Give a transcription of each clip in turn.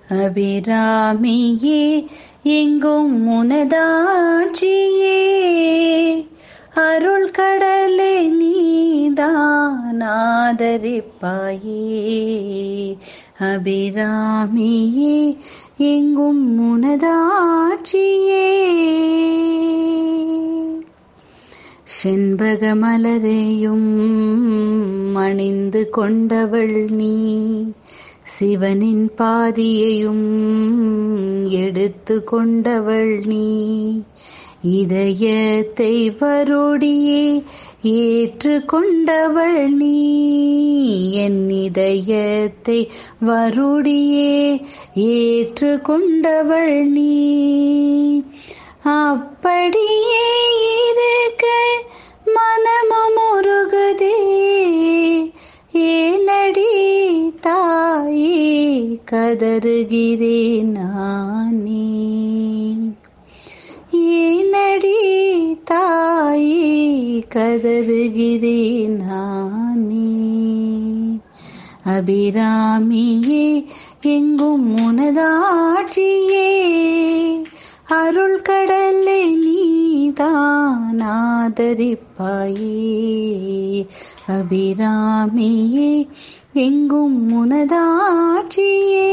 அபிராமியே எங்கும் முனதாட்சியே அருள் கடலே நீதான் ஆதரிப்பாயே அபிராமியே எங்கும் முனதாட்சியே செண்பக மலரையும் அணிந்து கொண்டவள் நீ சிவனின் பாதியையும் எடுத்து கொண்டவள் நீ இதயத்தை வருடியே ஏற்று கொண்டவள் நீ என் இதயத்தை வருடியே ஏற்று கொண்டவள் நீ அப்படியே இருக்க மனமும் உருகுதே ஏனடி தாயே கதறுகிறேன் நானே ஏனடி தாயே கதறுகிறேன் நானே அபிராமியே எங்கும் முனதாட்சியே அருள் கடலை நீதான் ஆதரிப்பாயே அபிராமியே எங்கும் முனதாட்சியே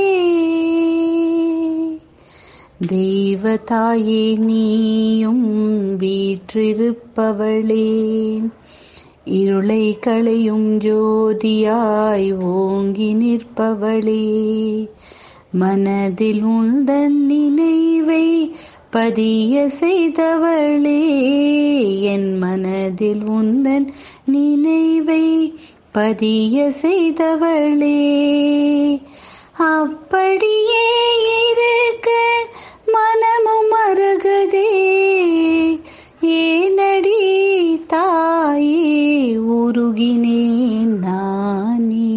தெய்வதாயே நீயும் வீற்றிருப்பவளே இருளை களையும் ஜோதியாய் ஓங்கி நிற்பவளே மனதில் உந்தன் நினைவை பதிய செய்தவளே என் மனதில் உந்தன் நினைவை பதிய செய்தவளே அப்படியே இருக்க மனமும் மருகுதே ஏனடி தாயே உருகினேன் நானே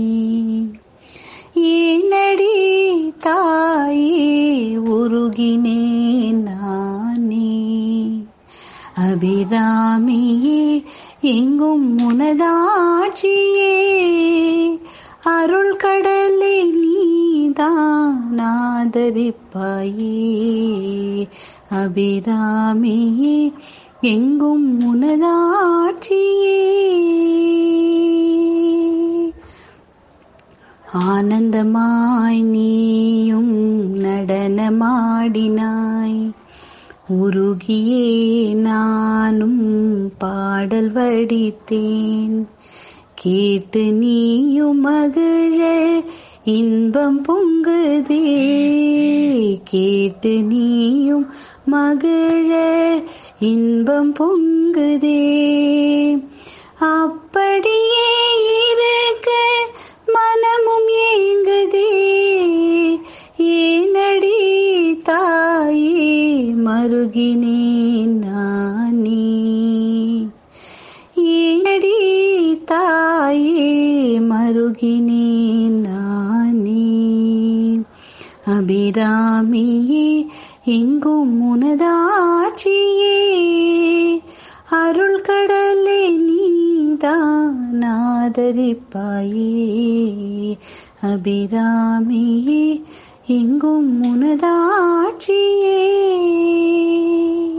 ஏனடி தாயே உருகினேன் நானே அபிராமியே எங்கும் முனதாட்சியே அருள் கடலை நீதான் ஆதரிப்பாயே அபிராமியே எங்கும் முனதாட்சியே ஆனந்தமாய் நீயும் நடனமாடினாய் உருகியே நானும் பாடல் வடித்தேன் கேட்டு நீயும் மகிழ இன்பம் பொங்குதே கேட்டு நீயும் மகிழ இன்பம் பொங்குதே அப்படியே இருக்க மனமும் ஏங்குதே ஏனடி தாயே மருகினேன் நானே ஏனடி தாயே மருகினேன் நானே அபிராமியே எங்கும் முனதாட்சியே அருள் கடலே நீதான் ஆதரிப்பாயே அபிராமியே எங்கும் முனதாட்சியே